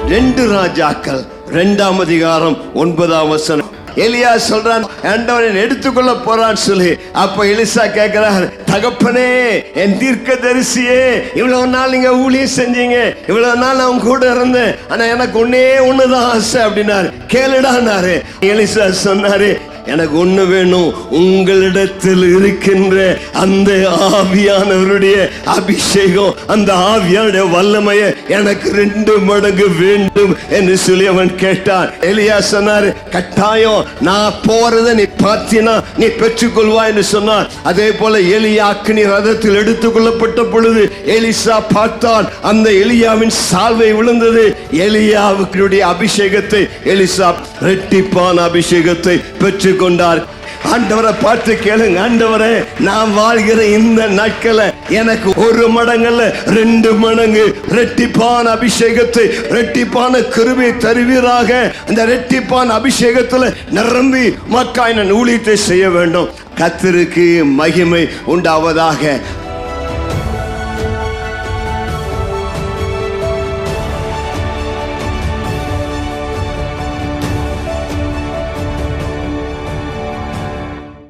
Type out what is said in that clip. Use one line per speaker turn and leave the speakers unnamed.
ரெண்டு ராஜாக்கள் ரெண்டாம் அதிகாரம் ஒன்பதாம் வசனம் எலியா சொல்றான் ஆண்டவன் எடுத்துக்கொள்ள போறான்னு சொல்லி அப்ப எலிசா கேட்கிறார் தகப்பனே என் தீர்க்க தரிசியே இவ்வளவு நாள் நீங்க ஊழியம் செஞ்சீங்க இவ்வளவு நாள் நான் உங்க கூட இருந்தேன் ஆனா எனக்கு ஒன்னே ஒண்ணுதான் ஆசை அப்படின்னாரு கேளுடானாரு எலிசா சொன்னாரு எனக்கு ஒண்ணு வேணும் உங்களிடத்தில் இருக்கின்ற அந்த ஆவியானவருடைய அபிஷேகம் அந்த ஆவியானுடைய வல்லமைய எனக்கு ரெண்டு மடங்கு வேண்டும் என்று சொல்லி அவன் கேட்டான் எலியா சொன்னாரு கட்டாயம் நான் போறதை நீ பார்த்தீனா நீ பெற்றுக்கொள்வாய் என்று சொன்னார் அதே போல எலியாக்கு நீ ரதத்தில் எடுத்துக்கொள்ளப்பட்ட பொழுது எலிசா பார்த்தான் அந்த எலியாவின் சால்வை விழுந்தது எலியாவுடைய அபிஷேகத்தை எலிசா ரெட்டிப்பான அபிஷேகத்தை பெற்றுக்கொண்டார் ஆண்டவரை பார்த்து கேளுங்க ஆண்டவரே நான் வாழ்கிற இந்த நாட்கள எனக்கு ஒரு மடங்கல்ல ரெண்டு மடங்கு ரெட்டிப்பான அபிஷேகத்தை ரெட்டிப்பான கிருபை தருவீராக அந்த ரெட்டிப்பான அபிஷேகத்துல நிரம்பி மக்காய் நான் ஊழியத்தை செய்ய வேண்டும் கத்தருக்கு மகிமை உண்டாவதாக